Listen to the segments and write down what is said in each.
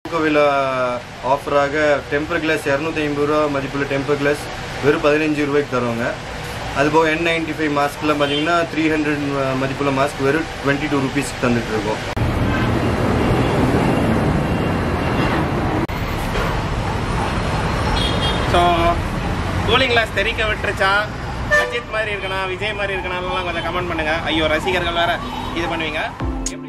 கோவில் ஆஃபராக temper glass இரநூத்தி ஐம்பது ரூபா மதிப்புள்ள டெம்பர் கிளாஸ் வெறும் பதினஞ்சு ரூபாய்க்கு தருவாங்க அதுபோக என் நைன்டி ஃபைவ் மாஸ்க்லாம் பார்த்தீங்கன்னா த்ரீ ஹண்ட்ரட் மதிப்புள்ள மாஸ்க் வெறும் டுவெண்ட்டி டூ ருபீஸ்க்கு தந்துட்டு இருக்கோம் ஸோ கூலிங் கிளாஸ் தெரிக்க விட்டுருச்சா அஜித் மாதிரி இருக்கணும் விஜய் மாதிரி இருக்கணும்லாம் கொஞ்சம் கமெண்ட் பண்ணுங்க ஐயோ ரசிகர்கள் வேற இது பண்ணுவீங்க எப்படி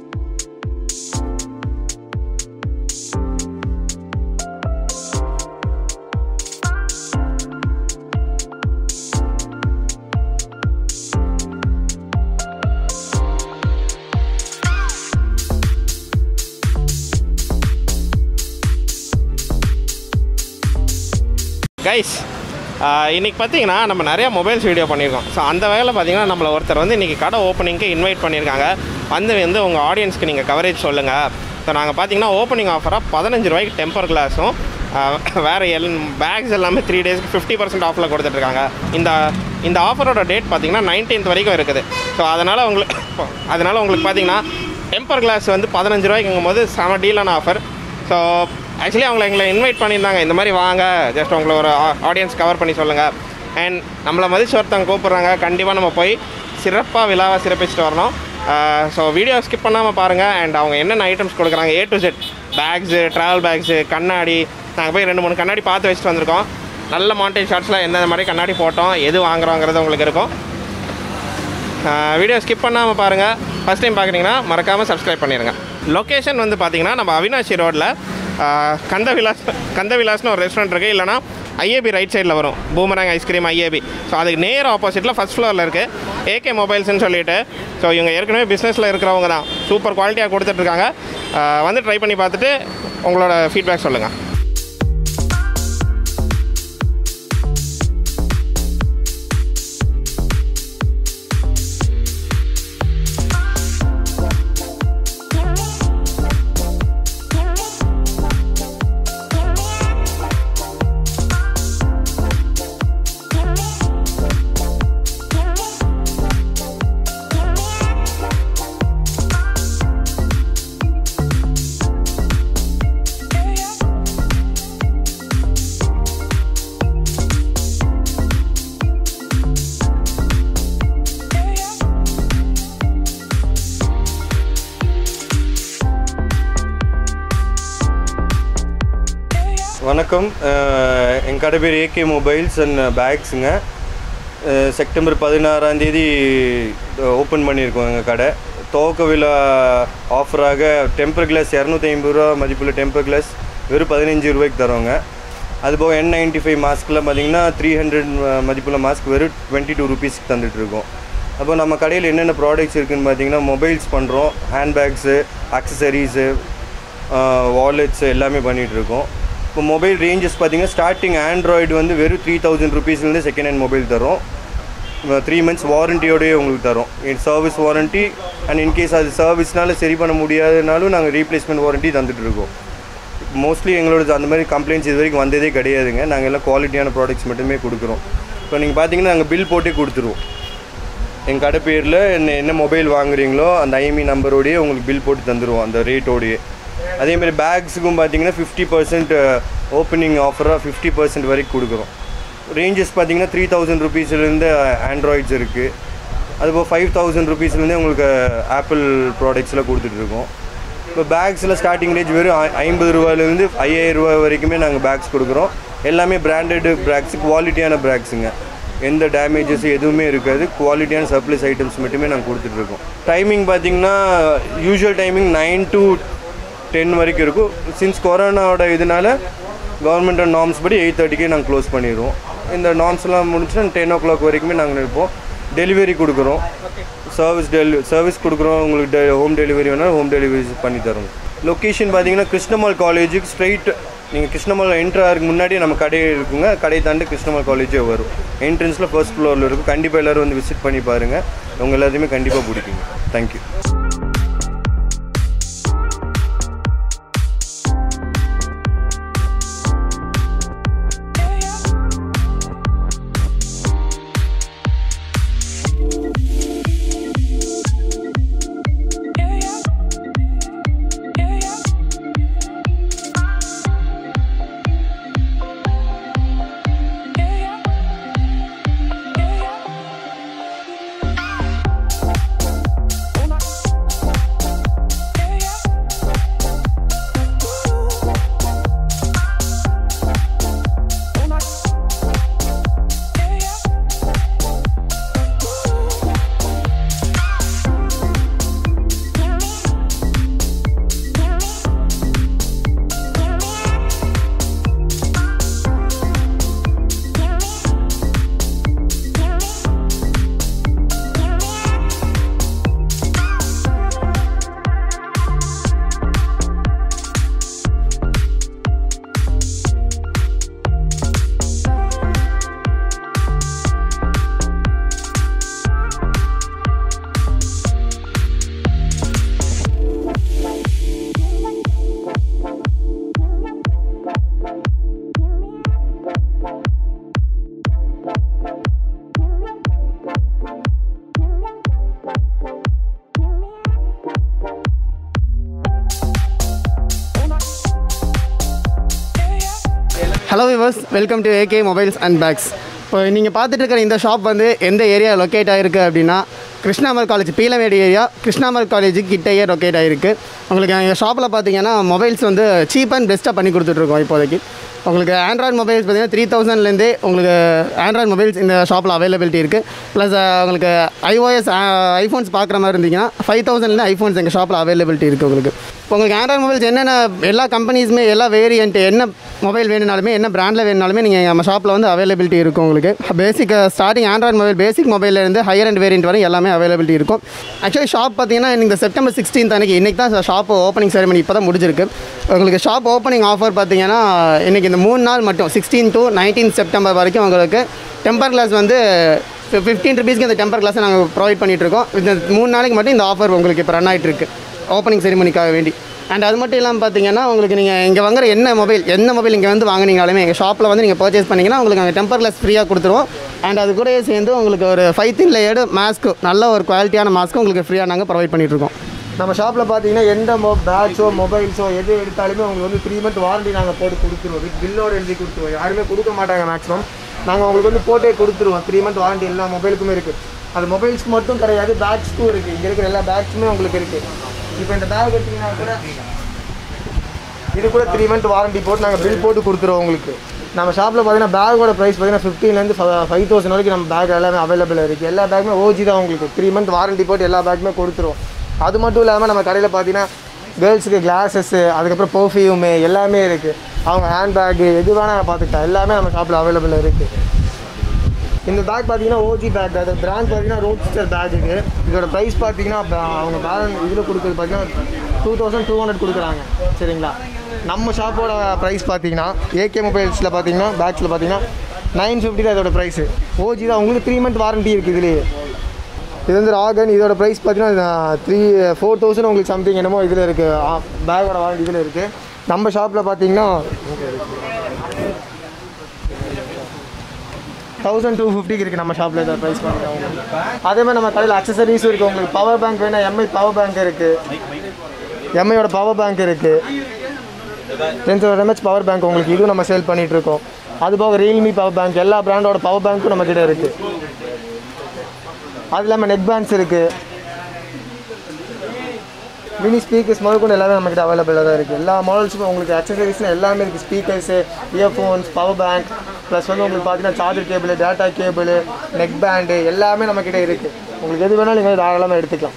கைஸ் இன்னைக்கு பார்த்தீங்கன்னா நம்ம நிறைய மொபைல்ஸ் வீடியோ பண்ணியிருக்கோம் ஸோ அந்த வகையில் பார்த்தீங்கன்னா நம்மளை ஒருத்தர் வந்து இன்றைக்கி கடை ஓப்பனிங்க்கு இன்வைட் பண்ணியிருக்காங்க வந்து வந்து உங்கள் ஆடியன்ஸ்க்கு நீங்கள் கவரேஜ் சொல்லுங்கள் ஸோ நாங்கள் பார்த்தீங்கன்னா ஓப்பனிங் ஆஃபராக பதினஞ்சு ரூபாய்க்கு டெம்பர் கிளாஸும் வேறு எல் பேக்ஸ் எல்லாமே த்ரீ டேஸ்க்கு ஃபிஃப்டி பர்சன்ட் ஆஃபில் கொடுத்துட்ருக்காங்க இந்த இந்த ஆஃபரோட டேட் பார்த்தீங்கன்னா நைன்டீன்த் வரைக்கும் இருக்குது ஸோ அதனால் உங்களுக்கு அதனால் உங்களுக்கு பார்த்தீங்கன்னா டெம்பர் கிளாஸ் வந்து பதினஞ்சு ரூபாய்க்குங்கும் போது செம டீலான ஆஃபர் ஸோ ஆக்சுவலி அவங்கள எங்களை இன்வைட் பண்ணியிருந்தாங்க இந்த மாதிரி வாங்க ஜஸ்ட் உங்களை ஒரு ஆடியன்ஸ் கவர் பண்ணி சொல்லுங்கள் அண்ட் நம்மளை மதிச்சு ஒருத்தவங்க கூப்பிட்றாங்க கண்டிப்பாக நம்ம போய் சிறப்பாக விழாவாக சிறப்பிச்சுட்டு வரணும் ஸோ வீடியோ ஸ்கிப் பண்ணாமல் பாருங்கள் அண்ட் அவங்க என்னென்ன ஐட்டம்ஸ் கொடுக்குறாங்க A to Z bags travel bags கண்ணாடி நாங்கள் போய் ரெண்டு மூணு கண்ணாடி பார்த்து வச்சுட்டு வந்திருக்கோம் நல்ல மாண்டேஜ் ஷார்ட்ஸில் எந்தெந்த மாதிரி கண்ணாடி போட்டோம் எது வாங்குறோங்கிறது உங்களுக்கு இருக்கும் வீடியோ ஸ்கிப் பண்ணாமல் பாருங்கள் ஃபஸ்ட் டைம் பார்க்குறீங்கன்னா மறக்காமல் சப்ஸ்கிரைப் பண்ணிடுங்க லொக்கேஷன் வந்து பார்த்தீங்கன்னா நம்ம அவினாஷி ரோட்டில் கந்த விலாஸ் கந்த விலாஸ்னு ஒரு ரெஸ்டாரண்ட் இருக்குது இல்லைனா ஐஏபி ரைட் சைடில் வரும் பூமராங் ஐஸ்கிரீம் ஐஏபி ஸோ அதுக்கு நேர் ஆப்போசிட்டில் ஃபஸ்ட் ஃப்ளோரில் இருக்குது ஏகே மொபைல்ஸ்னு சொல்லிட்டு ஸோ இவங்க ஏற்கனவே பிஸ்னஸில் இருக்கிறவங்க தான் சூப்பர் குவாலிட்டியாக கொடுத்துட்ருக்காங்க வந்து ட்ரை பண்ணி பார்த்துட்டு உங்களோட ஃபீட்பேக் சொல்லுங்கள் வணக்கம் அஹ் எங்க கடை பேர் ஏகே மொபைல்ஸ் அண்ட் பேக்ஸுங்க அஹ் செப்டம்பர் பதினாறாம் தேதி ஓப்பன் பண்ணியிருக்கோம் எங்கள் கடை துவக்க விழா ஆஃபராக டெம்பர் கிளாஸ் இரநூத்தி ஐம்பது ரூபா மதிப்புள்ள டெம்பர் கிளாஸ் வெறும் பதினஞ்சு ரூபாய்க்கு தரோங்க அதுபோக என் நைன்டி ஃபைவ் மாஸ்க்லாம் பார்த்தீங்கன்னா த்ரீ ஹண்ட்ரட் மதிப்புள்ள மாஸ்க் வெறும் டுவெண்ட்டி டூ ருபீஸ்க்கு தந்துட்டுருக்கோம் அப்போ நம்ம கடையில் என்னென்ன ப்ராடக்ட்ஸ் இருக்குதுன்னு பார்த்தீங்கன்னா மொபைல்ஸ் பண்ணுறோம் ஹேண்ட்பேக்ஸு அக்சசரிஸு வாலெட்ஸ் எல்லாமே பண்ணிகிட்டு இருக்கோம் இப்போ மொபைல் ரேஞ்சஸ் பார்த்தீங்கன்னா ஸ்டார்டிங் ஆண்ட்ராய்டு வந்து வெறும் த்ரீ தௌசண்ட் ருபீஸ்லேருந்து செகண்ட் ஹேண்ட் மொபைல் தரும் த்ரீ மந்த்ஸ் வாரண்டியோடய உங்களுக்கு தரும் சர்வீஸ் வாரண்ட்டி அண்ட் இன்கேஸ் அது சர்வீஸ்னால சரி பண்ண முடியாதனாலும் நாங்கள் ரீப்ளேஸ்மெண்ட் வாரண்ட்டி தந்துட்டு இருக்கோம் மோஸ்ட்லி எங்களோட அந்த மாதிரி கம்ப்ளைண்ட்ஸ் இது வரைக்கும் வந்ததே கிடையாதுங்க நாங்கள் எல்லாம் குவாலிட்டியான ப்ராடக்ட்ஸ் மட்டுமே கொடுக்குறோம் இப்போ நீங்கள் பார்த்தீங்கன்னா நாங்கள் பில் போட்டே கொடுத்துருவோம் எங்கள் கடை பேரில் என்ன என்ன மொபைல் வாங்குறீங்களோ அந்த ஐஎம்இ நம்பரோடையே உங்களுக்கு பில் போட்டு தந்துடுவோம் அந்த ரேட்டோடையே அதேமாதிரி பேக்ஸுக்கும் பார்த்தீங்கன்னா ஃபிஃப்டி பர்சன்ட் ஓப்பனிங் ஆஃபராக ஃபிஃப்டி பர்சன்ட் வரைக்கும் கொடுக்குறோம் ரேஞ்சஸ் பார்த்தீங்கன்னா த்ரீ தௌசண்ட் ருபீஸ்லேருந்து ஆண்ட்ராய்ட்ஸ் இருக்குது அதுபோல் ஃபைவ் தௌசண்ட் ருபீஸ்லேருந்தே உங்களுக்கு ஆப்பிள் ப்ராடக்ட்ஸ்லாம் கொடுத்துட்ருக்கோம் இப்போ பேக்ஸில் ஸ்டார்டிங் ரேஞ்ச் வெறும் ஐ- ஐம்பது ரூபாயிலேருந்து ஐயாயிரம் ரூபாய் வரைக்குமே நாங்கள் பேக்ஸ் கொடுக்குறோம் எல்லாமே பிராண்டட் பேக்ஸ் குவாலிட்டியான பேக்ஸுங்க எந்த டேமேஜஸ் எதுவுமே இருக்காது குவாலிட்டியான சர்ப்ளஸ் ஐட்டம்ஸ் மட்டுமே நாங்கள் கொடுத்துட்ருக்கோம் டைமிங் பார்த்தீங்கன்னா usual timing nine to ten வரைக்கும் இருக்கும் சின்ஸ் கொரோனாவோட இதனால கவர்மெண்ட் நார்ம்ஸ் படி எயிட் தேர்ட்டிக்கே நாங்கள் க்ளோஸ் பண்ணிடுவோம் இந்த நார்ம்ஸ்லாம் முடிச்சுன்னா டென் ஓ கிளாக் வரைக்குமே நாங்கள் இருப்போம் டெலிவரி கொடுக்குறோம் சர்வீஸ் டெலி சர்வீஸ் கொடுக்குறோம் உங்களுக்கு டெ ஹோம் டெலிவரி வேணால் ஹோம் டெலிவரி பண்ணி தரோம் லொக்கேஷன் பார்த்தீங்கன்னா கிருஷ்ணமால் காலேஜுக்கு ஸ்ட்ரைட் நீங்கள் கிருஷ்ணமால் என்ட்ரு ஆகிறதுக்கு முன்னாடி நம்ம கடை இருக்குங்க கடை தாண்டி கிருஷ்ணமால் காலேஜே வரும் என்ட்ரன்ஸில் ஃபர்ஸ்ட் ஃப்ளோரில் இருக்கும் கண்டிப்பாக எல்லோரும் வந்து விசிட் பண்ணி பாருங்கள் உங்கள் எல்லாத்தையுமே கண்டிப்பாக பிடிக்குங்க thank you hello viewers welcome to AK mobiles and bags இப்போ நீங்கள் பார்த்துட்டு இருக்கிற இந்த ஷாப் வந்து எந்த ஏரியா லொக்கேட் ஆகிருக்கு அப்படின்னா கிருஷ்ணாமர் காலேஜ் பீலமேடு ஏரியா கிருஷ்ணாமர் காலேஜுக்கு கிட்டேயே லொக்கேட் ஆகிருக்கு உங்களுக்கு எங்கள் ஷாப்பில் பார்த்தீங்கன்னா மொபைல்ஸ் வந்து சீப் அண்ட் பெஸ்ட்டாக பண்ணி கொடுத்துட்ருக்கோம் இப்போதைக்கு உங்களுக்கு ஆண்ட்ராய்டு மொபைல்ஸ் பார்த்தீங்கன்னா த்ரீ தௌசண்ட்லேருந்தே உங்களுக்கு ஆண்ட்ராய்டு மொபைல்ஸ் இந்த ஷாப்பில் அவைலபிலிட்டி இருக்குது ப்ளஸ் உங்களுக்கு ஐஓஎஸ் ஐஃபோன்ஸ் பார்க்குற மாதிரி இருந்தீங்கன்னா ஃபைவ் தௌசண்ட்லேருந்து ஐஃபோன்ஸ் எங்கள் ஷாப்பில் அவைலபிலிட்டி இருக்குது உங்களுக்கு இப்போ உங்களுக்கு ஆண்ட்ராய்டு மொபைல்ஸ் என்னென்ன எல்லா கம்பெனிஸுமே எல்லா வேரியன்ட் என்ன மொபைல் வேணுனாலுமே என்ன பிராண்டில் வேணுனாலுமே நீங்கள் நம்ம ஷாப்பில் வந்து அவைலபிலிட்டி இருக்கும் உங்களுக்கு basic starting android mobile basic மொபைல்லேருந்து ஹையர் அண்ட் வேரியன்ட் வரை எல்லாமே அவைலபிலிட்டி இருக்கும் ஆக்சுவலி ஷாப் பார்த்தீங்கன்னா இந்த செப்டம்பர் சிக்ஸ்டீன்த் அன்றைக்கி இன்றைக்கி தான் ஷாப் ஓப்பனிங் செரமனி இப்போ தான் முடிஞ்சிருக்கு உங்களுக்கு ஷாப் ஓப்பனிங் ஆஃபர் பார்த்தீங்கன்னா இன்றைக்கி இந்த மூணு நாள் மட்டும் சிக்ஸ்டீன் டு நைன்டீன் செப்டம்பர் வரைக்கும் உங்களுக்கு டெம்பர் கிளாஸ் வந்து ஃபிஃப்டீன் ருபீஸ்க்கு இந்த டெம்பர் கிளாஸை நாங்கள் ப்ரொவைட் பண்ணிகிட்ருக்கோம் இந்த மூணு நாளைக்கு மட்டும் இந்த ஆஃபர் உங்களுக்கு இப்போ ரன் ஆகிட்டு இருக்கு ஓப்பனிங் செரிமனிக்காக வேண்டி அண்ட் அது மட்டும் இல்லாமல் பார்த்தீங்கன்னா உங்களுக்கு நீங்கள் இங்கே வாங்குற என்ன மொபைல் என்ன மொபைல் இங்கே வந்து வாங்குனீங்கனாலுமே எங்கள் ஷாப்பில் வந்து நீங்கள் பர்ச்சேஸ் பண்ணிங்கன்னா உங்களுக்கு அங்கே டெம்பர் கிளாஸ் ஃப்ரீயாக கொடுத்துருவோம் அண்ட் அது கூடயே சேர்ந்து உங்களுக்கு ஒரு ஃபைவ் தின் லேயர்டு மாஸ்க்கு நல்ல ஒரு குவாலிட்டியான மாஸ்க்கு உங்களுக்கு ஃப்ரீயாக நாங்கள் ப்ரொவைட் பண்ணிகிட்ருக்கோம் நம்ம ஷாப்பில் பார்த்தீங்கன்னா எந்த மொ பேட்ஸோ மொபைல்ஸோ எது எடுத்தாலுமே உங்களுக்கு வந்து த்ரீ மந்த் வாரண்டி நாங்கள் போட்டு கொடுத்துருவோம் வித் பில்லோடு எழுதி கொடுத்துருவோம் யாருமே கொடுக்க மாட்டாங்க மேக்ஸிமம் நாங்கள் உங்களுக்கு வந்து போட்டே கொடுத்துருவோம் த்ரீ மந்த் வாரண்டி எல்லா மொபைலுக்குமே இருக்குது அது மொபைல்ஸ்க்கு மட்டும் கிடையாது பேக்ஸ்க்கும் இருக்குது இங்கே இருக்கிற எல்லா பேக்ஸுமே உங்களுக்கு இருக்குது இப்போ இந்த பேக் எடுத்தீங்கன்னா கூட இது கூட த்ரீ மந்த் வாரண்டி போட்டு நாங்கள் பில் போட்டு கொடுத்துருவோம் உங்களுக்கு நம்ம ஷாப்பில் பார்த்தீங்கன்னா பேக்கோட ப்ரைஸ் பார்த்தீங்கன்னா ஃபிஃப்டின்லேருந்து ஃபைவ் தௌசண்ட் வரைக்கும் நம்ம பேக் எல்லாமே அவைலபிள் இருக்குது எல்லா பேக்குமே ஓஜி தான் உங்களுக்கு த்ரீ மந்த் வாரண்டி போட்டு எல்லா பேக்குமே கொடுத்துருவோம் அது மட்டும் இல்லாமல் நம்ம கடையில் பார்த்தீங்கன்னா கேர்ள்ஸுக்கு கிளாஸஸ்ஸு அதுக்கப்புறம் பர்ஃப்யூமு எல்லாமே இருக்குது அவங்க ஹேண்ட்பேக்கு எது வேணால் பார்த்துக்கலாம் எல்லாமே நம்ம ஷாப்பில் அவைலபிள் இருக்குது இந்த பேக் பார்த்தீங்கன்னா ஓஜி பேக் அது பிராண்ட் பார்த்தீங்கன்னா ரோட்ஸ்டர் பேக் இது இதோட ப்ரைஸ் பார்த்தீங்கன்னா அப்ப அவங்க பேலன் இதில் கொடுக்குறது பார்த்தீங்கன்னா டூ தௌசண்ட் டூ ஹண்ட்ரட் கொடுக்குறாங்க சரிங்களா நம்ம ஷாப்போட ப்ரைஸ் பார்த்தீங்கன்னா ஏகே மொபைல்ஸில் பார்த்தீங்கன்னா பேக்ஸில் பார்த்தீங்கன்னா நைன் ஃபிஃப்டி தான் இதோட ப்ரைஸு ஓஜி தான் உங்களுக்கு த்ரீ மந்த் வாரண்டி இருக்குது இதுலேயே இது வந்து ராகன் இதோட ப்ரைஸ் பார்த்தீங்கன்னா த்ரீ ஃபோர் தௌசண்ட் உங்களுக்கு சம்திங் என்னமோ இதில் இருக்குது பேக்கோட வாரண்டி இதில் இருக்குது நம்ம ஷாப்பில் பார்த்தீங்கன்னா தௌசண்ட் டூ ஃபிஃப்டிக்கு இருக்குது நம்ம ஷாப்பில் இதை ப்ரைஸ் பண்ணுறோம் அதே மாதிரி நம்ம கடையில் அக்சசரிஸும் இருக்குது உங்களுக்கு பவர் பேங்க் வேணால் எம்ஐ பவர் பேங்க் இருக்குது எம்ஐயோட பவர் பேங்க் இருக்குது ten thousand mAh power bank உங்களுக்கு இதுவும் நம்ம சேல் பண்ணிகிட்டு இருக்கோம் அது போக ரியல்மி பவர் பேங்க் எல்லா பிராண்டோட பவர் பேங்க்கும் நம்ம கிட்ட இருக்குது அது இல்லாமல் நெக் பேண்ட்ஸ் இருக்குது மினி ஸ்பீக்கர்ஸ் முதற்கொண்டு எல்லாமே நம்மக்கிட்ட அவைலபிளாக தான் இருக்குது எல்லா மாடல்ஸுமே உங்களுக்கு அக்சசரிஸ்னு எல்லாமே இருக்குது speakers earphones power bank plus வந்து உங்களுக்கு பார்த்தீங்கன்னா charger cable data cable neck band எல்லாமே நம்மக்கிட்ட இருக்குது உங்களுக்கு எது வேணாலும் நீங்கள் தாராளமாக எடுத்துக்கலாம்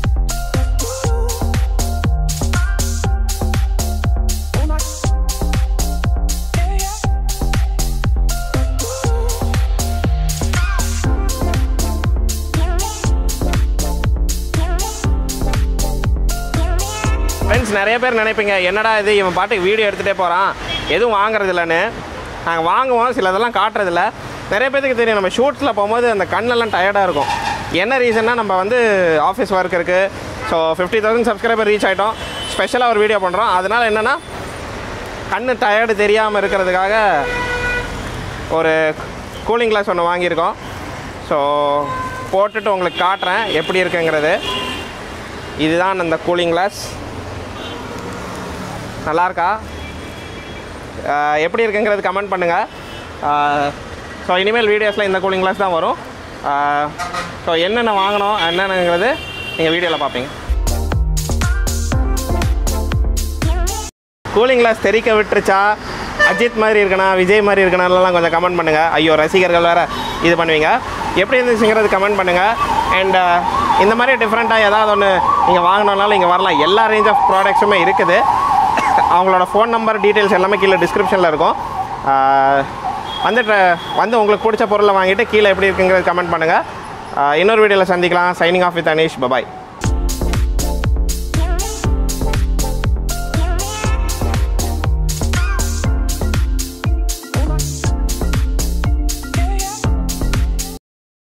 ஃப்ரெண்ட்ஸ் நிறைய பேர் நினைப்பீங்க என்னடா இது இவன் பாட்டுக்கு வீடியோ எடுத்துகிட்டே போகிறான் எதுவும் வாங்குறது இல்லைன்னு நாங்கள் வாங்குவோம் சில இதெல்லாம் காட்டுறதில்ல நிறைய பேருக்கு தெரியும் நம்ம ஷூட்ஸில் போகும்போது அந்த கண்ணெல்லாம் டயர்டாக இருக்கும் என்ன ரீசன்னா நம்ம வந்து ஆஃபீஸ் ஒர்க் இருக்குது so fifty thousand subscriber reach ஆகிட்டோம் ஸ்பெஷலாக ஒரு வீடியோ பண்ணுறோம் அதனால் என்னென்னா கண்ணு டயர்டு தெரியாமல் இருக்கிறதுக்காக ஒரு கூலிங் கிளாஸ் ஒன்று வாங்கியிருக்கோம் ஸோ போட்டுட்டு உங்களுக்கு காட்டுறேன் எப்படி இருக்குங்கிறது இதுதான் அந்த கூலிங் கிளாஸ் நல்லா இருக்கா ஆஹ் எப்படி இருக்குங்கிறது கமெண்ட் பண்ணுங்கள் ஸோ இனிமேல் வீடியோஸில் இந்த கூலிங் கிளாஸ் தான் வரும் ஸோ என்னென்ன வாங்கணும் என்னென்னங்கிறது நீங்கள் வீடியோவில் பார்ப்பீங்க கூலிங் கிளாஸ் தெரிக்க விட்டுருச்சா அஜித் மாதிரி இருக்கணா விஜய் மாதிரி இருக்கணாலாம் கொஞ்சம் கமெண்ட் பண்ணுங்கள் ஐயோ ரசிகர்கள் வேறு இது பண்ணுவீங்க எப்படி இருந்துச்சுங்கிறது கமெண்ட் பண்ணுங்கள் அண்ட் இந்த மாதிரி டிஃப்ரெண்ட்டாக ஏதாவது ஒன்று நீங்கள் வாங்கினாலும் இங்கே வரலாம் எல்லா ரேஞ்ச் ஆஃப் ப்ராடக்ட்ஸுமே இருக்குது அவங்களோட ஃபோன் நம்பர் டீட்டெயில்ஸ் எல்லாமே கீழே டிஸ்கிரிப்ஷனில் இருக்கும் ஆஹ் வந்து ட்ர- வந்து உங்களுக்கு பிடிச்ச பொருளை வாங்கிட்டு கீழே எப்படி இருக்குங்கிறது கமெண்ட் பண்ணுங்கள் இன்னொரு வீடியோவில் சந்திக்கலாம் signing off with Anish bye bye